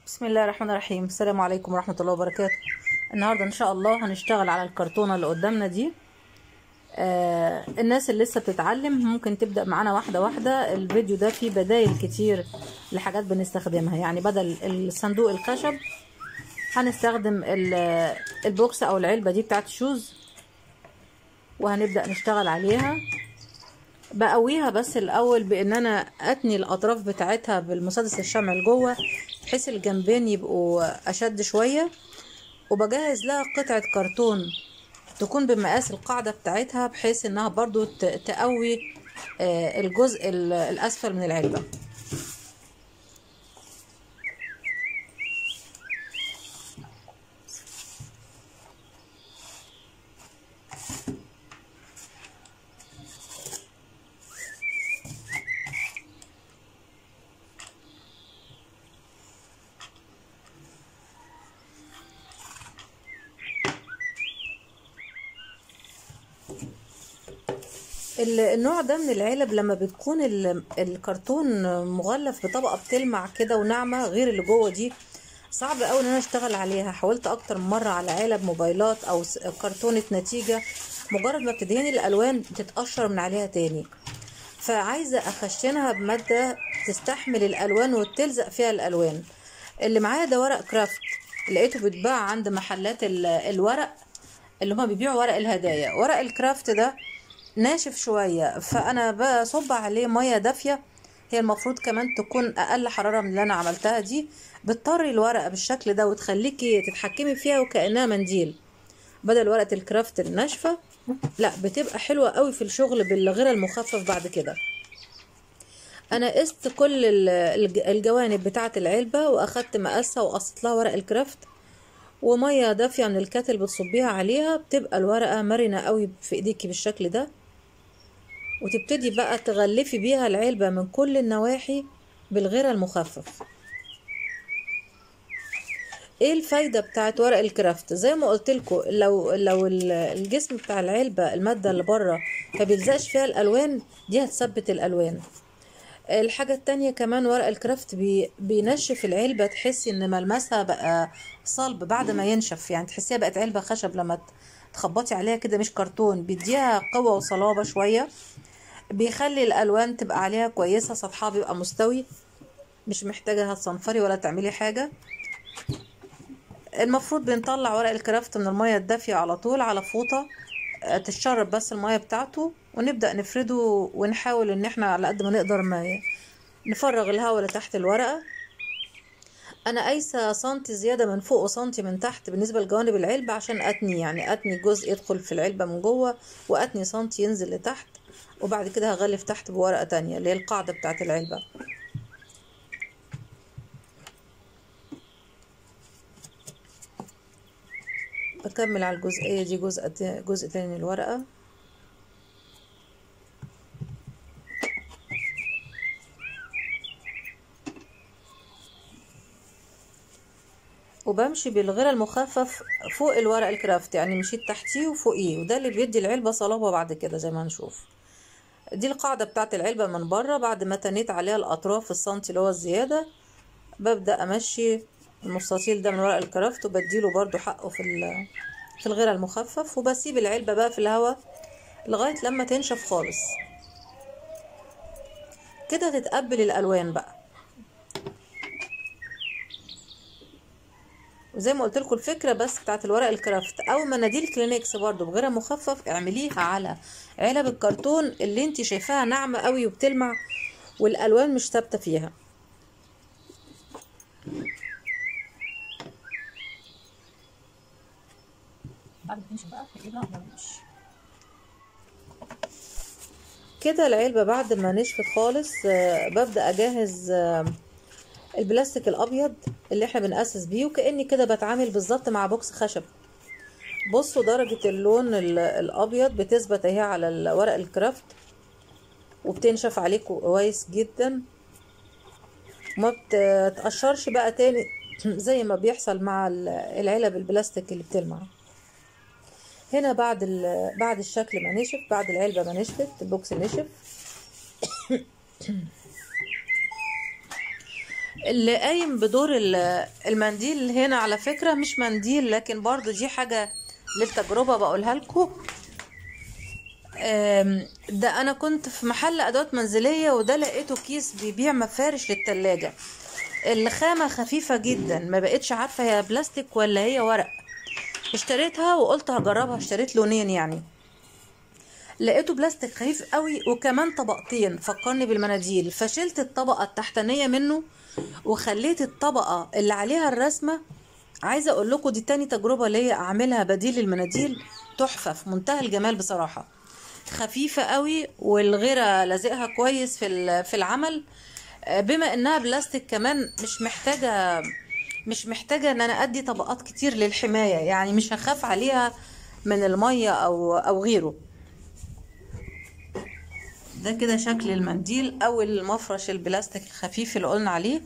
بسم الله الرحمن الرحيم السلام عليكم ورحمة الله وبركاته النهاردة ان شاء الله هنشتغل على الكرتونة اللي قدامنا دي آه الناس اللي لسه بتتعلم ممكن تبدأ معانا واحدة واحدة الفيديو ده فيه بدايل كتير لحاجات بنستخدمها يعني بدل الصندوق الخشب هنستخدم ال- البوكس او العلبة دي بتاعت الشوز وهنبدأ نشتغل عليها بقويها بس الاول بان انا اتني الاطراف بتاعتها بالمسدس الشمع لجوه بحيث الجنبين يبقوا اشد شويه وبجهز لها قطعه كرتون تكون بمقاس القاعده بتاعتها بحيث انها برضو ت- تقوي آه، الجزء ال- الاسفل من العلبه ال- النوع ده من العلب لما بتكون ال- الكرتون مغلف بطبقه بتلمع كده وناعمه غير اللي جوه دي صعب قوي ان انا اشتغل عليها حاولت اكتر من مره على علب موبايلات او س- كرتونه نتيجه مجرد ما بتدهني الالوان بتتقشر من عليها تاني فعايزه اخشنها بماده تستحمل الالوان وتلزق فيها الالوان اللي معايا ده ورق كرافت لقيته بيتباع عند محلات ال- الورق اللي هما بيبيعوا ورق الهدايا ورق الكرافت ده ناشف شوية فأنا بصب عليه مية دافية هي المفروض كمان تكون أقل حرارة من اللي أنا عملتها دي بتطري الورقة بالشكل ده وتخليكي تتحكمي فيها وكأنها منديل بدل ورقة الكرافت الناشفة لا بتبقى حلوة قوي في الشغل بالغير المخفف بعد كده انا قست كل ال- الج- الجوانب بتاعه العلبه واخدت مقاسها وقصت لها ورق الكرافت وميه دافيه من الكاتل بتصبيها عليها بتبقى الورقه مرنه قوي في ايديكي بالشكل ده وتبتدي بقى تغلفي بيها العلبه من كل النواحي بالغير المخفف ايه الفايدة بتاعت ورق الكرافت زي ما قلت لكم لو لو ال- الجسم بتاع العلبة المادة اللي بره ما بيلزقش فيها الالوان دي هتثبت الالوان الحاجة التانية كمان ورق الكرافت بي بينشف العلبة تحسي ان ملمسها بقى صلب بعد ما ينشف يعني تحسيها بقت علبة خشب لما ت- تخبطي عليها كده مش كرتون بيديها قوة وصلابة شوية بيخلي الالوان تبقى عليها كويسة سطحها بيبقى مستوي مش محتاجة هتصنفري ولا تعملي حاجة المفروض بنطلع ورق الكرافت من المية الدافية على طول على فوطة آه، تتشرب بس المية بتاعته ونبدأ نفرده ونحاول ان احنا على قد ما نقدر ما ي- نفرغ الهواء اللي تحت الورقة انا قايسة سنتي زيادة من فوق وسنتي من تحت بالنسبة لجوانب العلبة عشان اتني يعني اتني جزء يدخل في العلبة من جوه واتني سنتي ينزل لتحت وبعد كده هغلف تحت بورقة تانية اللي هي القاعدة بتاعت العلبة بكمل على الجزئية دي جزء تا- جزء تاني من الورقة وبمشي بالغير المخفف فوق الورق الكرافت يعني مشيت تحتيه وفوقيه وده اللي بيدي العلبة صلابة بعد كده زي ما هنشوف دي القاعدة بتاعت العلبة من بره بعد ما تنيت عليها الأطراف السنتي اللي هو الزيادة ببدأ أمشي المستطيل ده من ورق الكرافت وبديله برضو حقه في ال- في الغير المخفف وبسيب العلبة بقى في الهواء لغاية لما تنشف خالص كده تتقبل الألوان بقى وزي ما قلت لكم الفكره بس بتاعت الورق الكرافت او مناديل كلينكس برضو بغير مخفف اعمليها على علب الكرتون اللي انت شايفاها ناعمه قوي وبتلمع والالوان مش ثابته فيها بعد ما تنشف بقى هجيبها على الوش كده العلبه بعد ما نشفت خالص آه، ببدا اجهز آه، البلاستيك الابيض اللي احنا بنأسس بيه وكاني كده بتعامل بالظبط مع بوكس خشب بصوا درجة اللون ال- الأبيض بتثبت اهي على الورق الكرافت وبتنشف عليه كويس جدا ما بتتقشرش بقى تاني زي ما بيحصل مع ال- العلب البلاستيك اللي بتلمع هنا بعد ال- بعد الشكل ما نشف بعد العلبة ما نشفت البوكس نشف اللي قايم بدور ال- المنديل هنا على فكرة مش منديل لكن برضو دي حاجة للتجربة بقولها لكم آم، ده انا كنت في محل ادوات منزلية وده لقيته كيس بيبيع مفارش للتلاجة الخامة خفيفة جدا ما بقتش عارفة هي بلاستيك ولا هي ورق اشتريتها وقلت هجربها اشتريت لونين يعني لقيته بلاستيك خفيف قوي وكمان طبقتين فكرني بالمناديل فشلت الطبقة التحتانية منه وخليت الطبقة اللي عليها الرسمة عايزة اقول لكم دي تاني تجربة ليا اعملها بديل المناديل تحفة في منتهى الجمال بصراحة خفيفة قوي والغيرة لازقها كويس في ال- في العمل آه، بما انها بلاستيك كمان مش محتاجة مش محتاجة ان انا ادي طبقات كتير للحماية يعني مش هخاف عليها من المية او او غيره ده كده شكل المنديل او المفرش البلاستيك الخفيف اللي قلنا عليه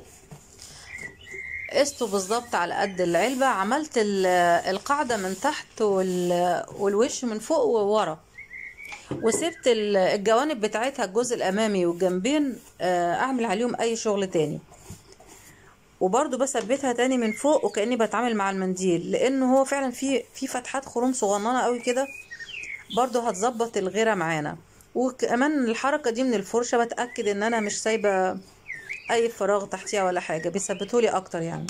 قسته بالظبط على قد العلبة عملت ال- القاعدة من تحت وال- والوش من فوق وورا وسبت ال- الجوانب بتاعتها الجزء الامامي والجنبين آه، اعمل عليهم اي شغل تاني وبرضو بثبتها تاني من فوق وكاني بتعامل مع المنديل لانه هو فعلا في في فتحات خروم صغننه قوي كده برضو هتظبط الغيره معانا وكمان الحركه دي من الفرشه بتاكد ان انا مش سايبه اي فراغ تحتيها ولا حاجه بيثبتولي اكتر يعني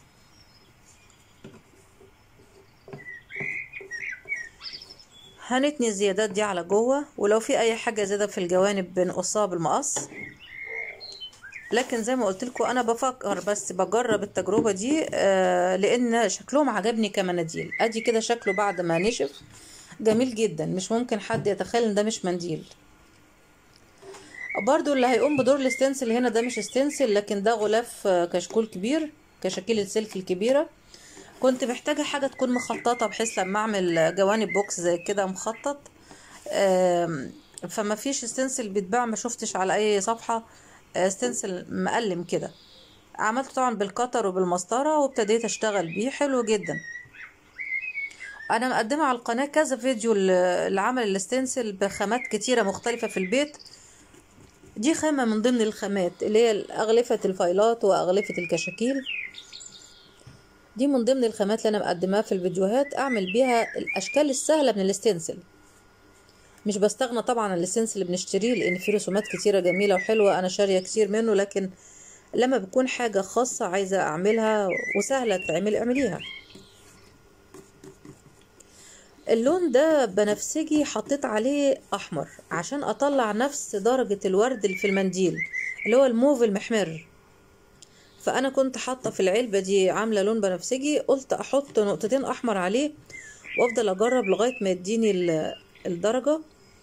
هنتني الزيادات دي على جوه ولو في اي حاجه زياده في الجوانب بنقصها بالمقص لكن زي ما قلت لكم انا بفكر بس بجرب التجربه دي آه لان شكلهم عجبني كمناديل ادي كده شكله بعد ما نشف جميل جدا مش ممكن حد يتخيل ان ده مش منديل برضو اللي هيقوم بدور الستنسل هنا ده مش ستنسل لكن ده غلاف آه، كشكول كبير كشاكيل السلك الكبيره كنت محتاجة حاجة تكون مخططة بحيث لما اعمل جوانب بوكس زي كده مخطط آم، فما فيش ستنسل بيتباع ما شفتش على اي صفحة آه، ستنسل مقلم كده عملته طبعا بالقطر وبالمسطرة وابتديت اشتغل بيه حلو جدا انا مقدمة على القناة كذا فيديو ل- لعمل الستنسل بخامات كتيرة مختلفة في البيت دي خامة من ضمن الخامات اللي هي أغلفة الفايلات وأغلفة الكشاكيل دي من ضمن الخامات اللي انا مقدماها في الفيديوهات اعمل بيها الاشكال السهله من الستنسل مش بستغنى طبعا عن الستنسل اللي بنشتريه لان فيه رسومات كتيره جميله وحلوه انا شاريه كتير منه لكن لما بكون حاجه خاصه عايزه اعملها وسهله تعمل اعمليها اللون ده بنفسجي حطيت عليه احمر عشان اطلع نفس درجه الورد اللي في المنديل اللي هو الموف المحمر فانا كنت حاطه في العلبه دي عامله لون بنفسجي قلت احط نقطتين احمر عليه وافضل اجرب لغايه ما يديني ال- الدرجه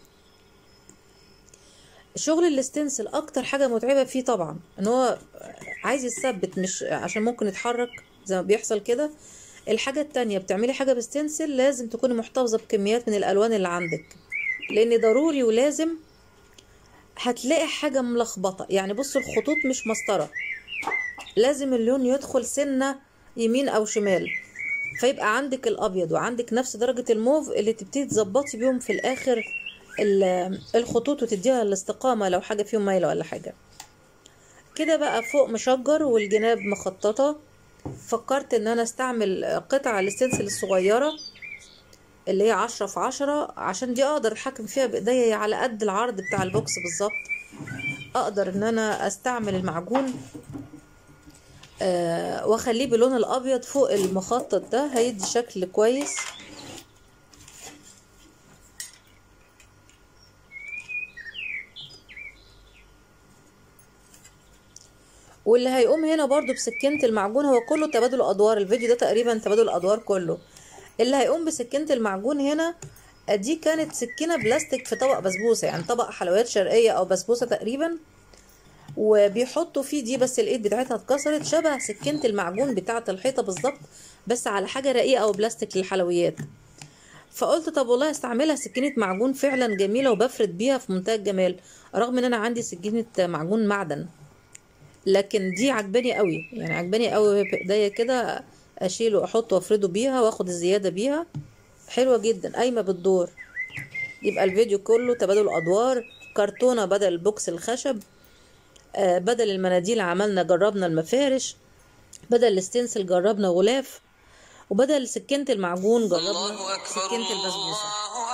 شغل الاستنسل اكتر حاجه متعبه فيه طبعا ان هو عايز يثبت مش عشان ممكن يتحرك زي ما بيحصل كده الحاجه التانية بتعملي حاجه بستنسل لازم تكوني محتفظه بكميات من الالوان اللي عندك لان ضروري ولازم هتلاقي حاجه ملخبطه يعني بصوا الخطوط مش مسطره لازم اللون يدخل سنة يمين أو شمال فيبقى عندك الأبيض وعندك نفس درجة الموف اللي تبتدي تظبطي بيهم في الآخر ال- الخطوط وتديها الاستقامة لو حاجة فيهم مايلة ولا حاجة كده بقى فوق مشجر والجناب مخططة فكرت ان انا استعمل قطع الستنسل الصغيرة اللي هي عشرة في عشرة عشان دي اقدر اتحكم فيها بايديا على قد العرض بتاع البوكس بالظبط اقدر ان انا استعمل المعجون آه واخليه باللون الابيض فوق المخطط ده هيدي شكل كويس واللي هيقوم هنا برضو بسكينة المعجون هو كله تبادل ادوار الفيديو ده تقريبا تبادل ادوار كله اللي هيقوم بسكينة المعجون هنا دي كانت سكينة بلاستيك في طبق بسبوسة يعني طبق حلويات شرقية او بسبوسة تقريبا وبيحطوا فيه دي بس الايد بتاعتها اتكسرت شبه سكينة المعجون بتاعة الحيطة بالظبط بس على حاجة رقيقة او بلاستيك للحلويات فقلت طب والله استعملها سكينة معجون فعلا جميلة وبفرد بيها في منتهى الجمال رغم ان انا عندي سكينة معجون معدن لكن دي عجباني قوي يعني عجباني قوي بايديا كده اشيله واحطه وافرده بيها واخد الزيادة بيها حلوة جدا قايمة بالدور يبقى الفيديو كله تبادل ادوار كرتونة بدل البوكس الخشب آه بدل المناديل عملنا جربنا المفارش بدل الستنسل جربنا غلاف وبدل سكينة المعجون جربنا سكينة البسبوسة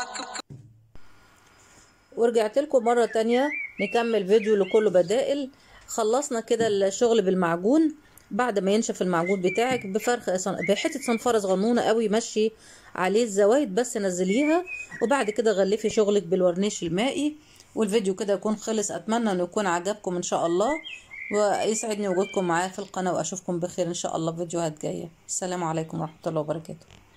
ورجعت لكم مرة تانية نكمل فيديو لكل بدائل خلصنا كده الشغل بالمعجون بعد ما ينشف المعجون بتاعك بفرخ صن... بحته صنفره صغنونه قوي مشي عليه الزوايد بس نزليها وبعد كده غلفي شغلك بالورنيش المائي والفيديو كده يكون خلص اتمنى انه يكون عجبكم ان شاء الله ويسعدني وجودكم معايا في القناه واشوفكم بخير ان شاء الله في فيديوهات جايه السلام عليكم ورحمه الله وبركاته